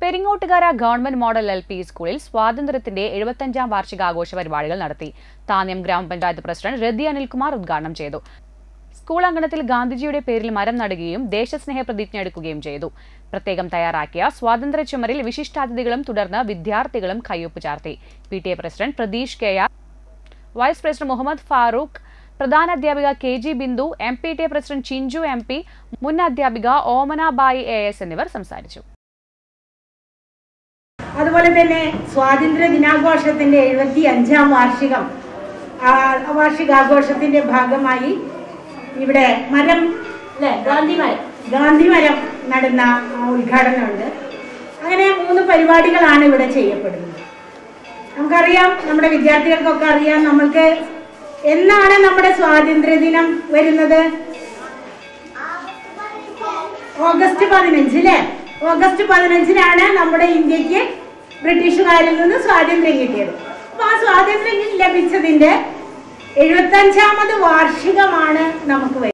പെരിങ്ങോട്ടുകാര government model L P സ്കൂളിൽ സ്വാതന്ത്ര്യത്തിന്റെ എഴുപത്തഞ്ചാം വാർഷികാഘോഷ പരിപാടികൾ നടത്തി താന്യം ഗ്രാമപഞ്ചായത്ത് പ്രസിഡന്റ് രതി അനിൽകുമാർ ഉദ്ഘാടനം ചെയ്തു സ്കൂൾ അങ്കണത്തിൽ ഗാന്ധിജിയുടെ പേരിൽ മരം നടുകയും ദേശസ്നേഹ പ്രതിജ്ഞ എടുക്കുകയും ചെയ്തു പ്രത്യേകം തയ്യാറാക്കിയ സ്വാതന്ത്ര്യ ചുമരിൽ വിശിഷ്ടാതിഥികളും തുടർന്ന് വിദ്യാർത്ഥികളും കയ്യൊപ്പ് ചാർത്തി P T A president Pratheesh K R vice president Muhammad Farooq പ്രധാന അധ്യാപിക K G Bindu M P T A president Chinchu M P മുൻ അധ്യാപിക ഓമനാബായി എ എസ് എന്നിവർ സംസാരിച്ചു അതുപോലെ തന്നെ സ്വാതന്ത്ര്യ ദിനാഘോഷത്തിന്റെ എഴുപത്തി അഞ്ചാം വാർഷികം ആ, വാർഷികാഘോഷത്തിന്റെ ഭാഗമായി ഇവിടെ മരം അല്ലെ ഗാന്ധി മരം ഗാന്ധി മരം നടുന്ന ആ, ഉദ്ഘാടനമുണ്ട് അങ്ങനെ മൂന്ന് പരിപാടികളാണ് ഇവിടെ ചെയ്യപ്പെടുന്നത് നമുക്കറിയാം നമ്മുടെ വിദ്യാർത്ഥികൾക്കൊക്കെ അറിയാം നമ്മൾക്ക് എന്നാണ് നമ്മുടെ സ്വാതന്ത്ര്യ ദിനം വരുന്നത് ഓഗസ്റ്റ് പതിനഞ്ച് അല്ലേ ഓഗസ്റ്റ് പതിനഞ്ചിനാണ് നമ്മുടെ ഇന്ത്യക്ക് ബ്രിട്ടീഷുകാരിൽ നിന്ന് സ്വാതന്ത്ര്യം കിട്ടിയത് അപ്പൊ ആ സ്വാതന്ത്ര്യം ലഭിച്ചതിന്റെ എഴുപത്തഞ്ചാമത് വാർഷികമാണ് നമുക്ക് വരുന്നത്